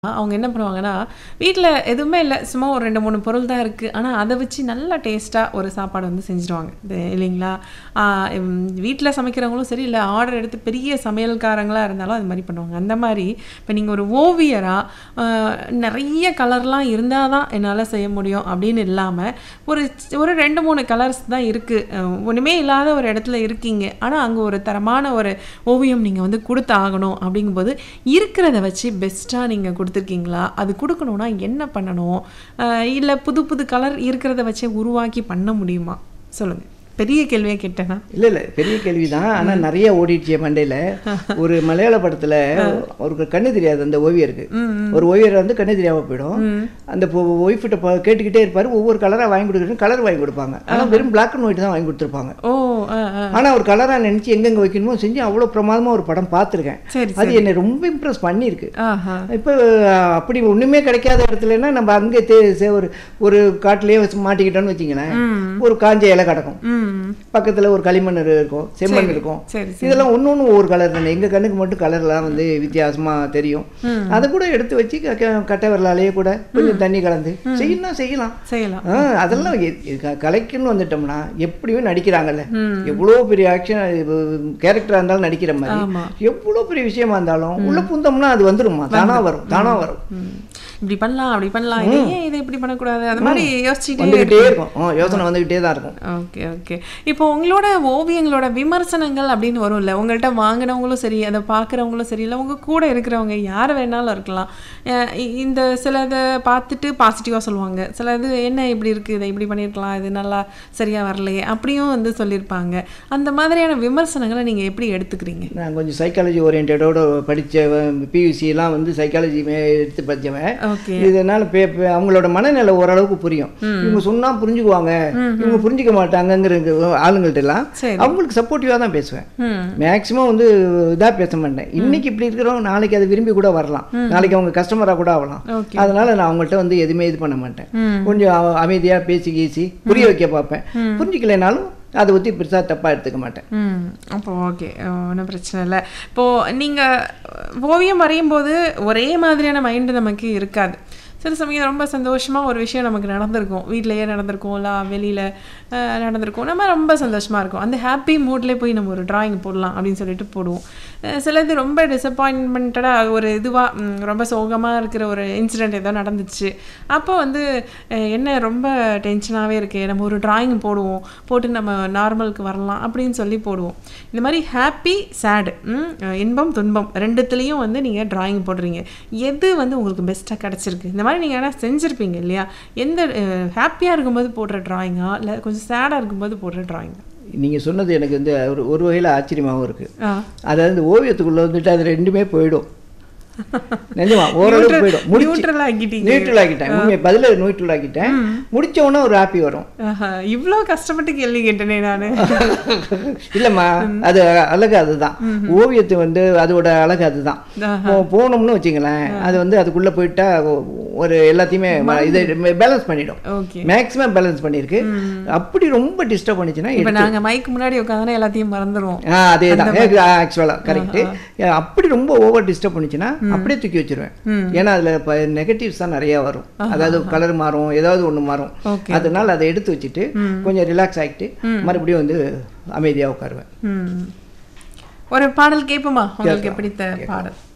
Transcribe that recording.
அவங்க என்ன பண்ணுவாங்கன்னா, வீட்ல எதுவுமே இல்ல. சும்மா ஒரு 2, 3 பொருள் தான் இருக்கு. ஆனா, அத வச்சு நல்லா டேஸ்ட்டா ஒரு சாப்பாடு வந்து செஞ்சுருவாங்க. இது இல்லைங்களா? ஆ ம் வீட்ல சமைக்கிறவங்களும் சரி, இல்ல ஆர்டர் எடுத்து பெரிய சமையல்காரங்களா இருந்தாலும் அது மாரி பண்ணுவாங்க. அந்த மாரி இப்ப நீங்க ஒரு ஓவியரா, அ நெறைய கலர்லாம் இருந்தா தான் என்னால செய்ய முடியும் அப்படின்னு இல்லாம, ஒரு ஒரு 2, 3 கலர்ஸ் தான் இருக்கு. அ ஒண்ணுமே இல்லாத ஒரு இடத்துல இருக்கீங்க. ஆனா, அங்க ஒரு தரமான ஒரு ஓவியம் நீங்க வந்து குடுத்தாகணும் அப்படிங்கும்போது, இருக்கிறத வச்சு பெஸ்ட்டா நீங்க குடுத்துருக்கீங்களா? அது குடுக்கணும்னா என்ன பண்ணணும்? அ இல்ல புது புது கலர் இருக்கிறத வச்சே உருவாக்கி பண்ண முடியுமா? சொல்லுங்க. பெரிய கேள்வியா கேட்டேனா? இல்ல, இல்ல. பெரிய கேள்விதான். ஆனா நெறைய ஓடிடுச்சு என் மண்டையில. ஒரு மலையாள படத்துல அவருக்கு கண்ணு தெரியாது அந்த ஓவியருக்கு. ஒரு ஓவியர் வந்து கண்ணு தெரியாம போயிடும். அந்த பொ ஒய்ஃப்ட்ட ப கேட்டுக்கிட்டே இருப்பாரு. ஒவ்வொரு கலரா வாங்கி குடுக்குறேன்னு கலர் வாங்கி குடுப்பாங்க. ஆனா வெறும் பிளாக் அண்ட் ஒயிட் தான் வாங்கி குடுத்துருப்பாங்க. ஓ! அ, அ. ஆனா ஒரு கலரா நெனச்சு எங்கெங்க வைக்கணுமோ செஞ்சு அவ்வளோ பிரமாதமா ஒரு படம் பார்த்துருக்கேன். சரி, அது சரி. என்னை ரொம்ப இம்ப்ரெஸ் பண்ணியிருக்கு. ஆஹா. இப்போ அப்படி ஒண்ணுமே கிடைக்காத இடத்துலன்னா நம்ம அங்கே தே சே- ஒரு ஒரு காட்டுலயே வச்சு மாட்டிக்கிட்டோம்னு வச்சுங்களேன் ஒரு காஞ்ச இலை கிடக்கும் ம். பக்கத்துல ஒரு களிமண் இருக்கும் செம்மண் சரி, இருக்கும் சரி, சரி. இதெல்லாம் ஒண்ணு ஒண்ணு ஒவ்வொரு கலர் தானே எங்க கண்ணுக்கு மட்டும் கலர்லாம் வந்து வித்தியாசமா தெரியும் அதை கூட எடுத்து வச்சு க- க- கட்டை விரலாலேயே கூட கொஞ்சம் தண்ணி கலந்து செய்யணும் செய்யலாம் செய்யலாம். ஆ, அதெல்லாம் எ- எ- க- கலைக்குன்னு வந்துட்டோம்னா எப்படியும் நடிக்கிறாங்கல்ல எவ்வளோ பெரிய ஆக்ஷன் கேரக்டரா இருந்தாலும் நடிக்கிற மாதிரி ஆமா. எவ்வளோ பெரிய விஷயமா இருந்தாலும் உள்ள புந்தோம்னா அது வந்துருமா தானா வரும் தானா வரும் ம். இப்படி பண்ணலாம், அப்படி பண்ணலாம். இதை ஏன் இதை இப்படி பண்ணக்கூடாது? அந்த மாரி யோசிச்சுட்டே வந்துகிட்டே இருக்கும் ஆ, யோசனை வந்துகிட்டே தான் இருக்கும் ஓகே ஓகே இப்போ உங்களோட ஓவியங்களோட விமர்சனங்கள் அப்படின்னு வரும்ல உங்கள்கிட்ட வாங்கினவங்களும் சரி அதை பார்க்குறவங்களும் சரி இல்லை உங்கள் கூட இருக்கிறவங்க யார் வேணாலும் இருக்கலாம் அஹ் இ- இந்த சிலதை பார்த்துட்டு பாசிட்டிவாக சொல்லுவாங்க சிலது என்ன இப்படி இருக்குது இதை இப்படி பண்ணியிருக்கலாம் இது நல்லா சரியாக வரலையே அப்படியும் வந்து சொல்லியிருப்பாங்க அந்த மாதிரியான விமர்சனங்களை நீங்கள் எப்படி எடுத்துக்கிறீங்க நான் கொஞ்சம் சைக்காலஜி ஓரியன்டோட படித்தவன் பியூசிலாம் வந்து சைக்காலஜி எடுத்து படித்தவன் ஓகே இதனால பே பே- அவங்களோட மனநிலை ஓரளவுக்கு புரியும் இவங்க சொன்னா புரிஞ்சுக்குவாங்க இவங்க புரிஞ்சுக்க மாட்டாங்கங்கிற ஆளுங்கள்ட்ட எல்லாம் சரி. அவங்களுக்கு சப்போர்ட்டிவாக தான் பேசுவேன் ம் மேக்ஸிமம் வந்து இதாக பேச மாட்டேன் இன்னைக்கு இப்படி இருக்கிறவங்க நாளைக்கு அதை விரும்பி கூட வரலாம் நாளைக்கு அவங்க கஸ்டமராக கூட ஆகலாம் ஓகே அதனால நான் அவங்கள்ட்ட வந்து எதுவுமே இது பண்ண மாட்டேன் ம் கொஞ்சம் அ- அமைதியா பேசி கீசி புரிய வைக்க பார்ப்பேன் புரிஞ்சுக்கலைனாலும் அதை பற்றி பெருசாக தப்பாக எடுத்துக்க மாட்டேன் ம் அப்போ ஓகே ஒன்றும் பிரச்சனை இல்லை இப்போது நீங்கள் ஓவியம் வரையும் போது ஒரே மாதிரியான மைண்டு நமக்கு இருக்காது சில சமயம் ரொம்ப சந்தோஷமாக ஒரு விஷயம் நமக்கு நடந்திருக்கும் வீட்டிலையே நடந்திருக்கும் இல்லை வெளியில் நடந்திருக்கும் நம்ம ரொம்ப சந்தோஷமாக இருக்கும் அந்த ஹாப்பி மூட்லேயே போய் நம்ம ஒரு டிராயிங் போடலாம் அப்படின்னு சொல்லிட்டு போடுவோம் அஹ் சிலது ரொம்ப டிசப்பாயின்மெண்ட்டடாக ஒரு இதுவாக ரொம்ப சோகமாக இருக்கிற ஒரு இன்சிடெண்ட் ஏதோ நடந்துச்சு அப்போ வந்து அஹ் என்ன ரொம்ப டென்ஷனாகவே இருக்கே நம்ம ஒரு டிராயிங் போடுவோம் போட்டு நம்ம நார்மலுக்கு வரலாம் அப்படின்னு சொல்லி போடுவோம் இந்த மாதிரி ஹாப்பி சேடு இன்பம் துன்பம் ரெண்டுத்துலேயும் வந்து நீங்கள் டிராயிங் போடுறீங்க எது வந்து உங்களுக்கு பெஸ்ட்டாக கிடச்சிருக்கு இந்த மாதிரி நீங்கள் ஆனால் செஞ்சுருப்பீங்க இல்லையா எந்த ஹாப்பியாக இருக்கும்போது போடுற டிராயிங்கா இல்லை கொஞ்சம் சேடாக இருக்கும்போது போடுற டிராயிங்கா நீங்க சொன்னது எனக்கு வந்து ஒரு ஒரு வகையில் ஆச்சரியமாகவும் இருக்கு ஆ அதாவது இந்த ஓவியத்துக்குள்ள வந்துட்டு அது ரெண்டுமே போயிடும் நிஜமா ஓரளவுக்கு Neutral- போயிடும் முடிச்சு neutral ஆக்கிட்டீங்க. நியூட்ரல் ஆக்கிட்டேன் உண்மை பதில நியூட்ரல் ஆக்கிட்டேன் முடிச்ச உடனே ஒரு ஹாப்பி வரும் ஆஹா, இவ்வளோ கஷ்டப்பட்டு கேள்வி கேட்டேனே நான் இல்லம்மா அது அழகு அதுதான் ஓவியத்தை வந்து அதோட அழகு அதுதான் ஆஹா. போ- போனோம்னு வச்சுங்களேன் அது வந்து அதுக்குள்ள போயிட்டா ஒ- ஒரு எல்லாத்தையுமே ம- இதை பேலன்ஸ் பண்ணிடும் ஓகே மேக்ஸிமம் பேலன்ஸ் பண்ணியிருக்கு அப்படி ரொம்ப டிஸ்டர்ப் பண்ணிச்சுன்னா இப்போ நாங்கள் மைக் முன்னாடி உட்காந்தோன்னா எல்லாத்தையும் மறந்துடுவோம் ஆ அதே தான் ஆக்சுவலாக கரெக்டு அப்படி ரொம்ப ஓவர் டிஸ்டர்ப் பண்ணுச்சுன்னா அப்படியே தூக்கி வச்சிருவேன் ஏன்னா அதில் இப்போ நெகட்டிவ்ஸ் தான் நிறையா வரும் அதாவது கலர் மாறும் ஏதாவது ஒன்று மாறும் ஓகே அதனால அதை எடுத்து வச்சுட்டு கொஞ்சம் ரிலாக்ஸ் ஆகிட்டு மறுபடியும் வந்து அமைதியாக உட்காருவேன் ம் ஒரு பாடல் கேட்போமா உங்களுக்கு பிடித்த பாடல்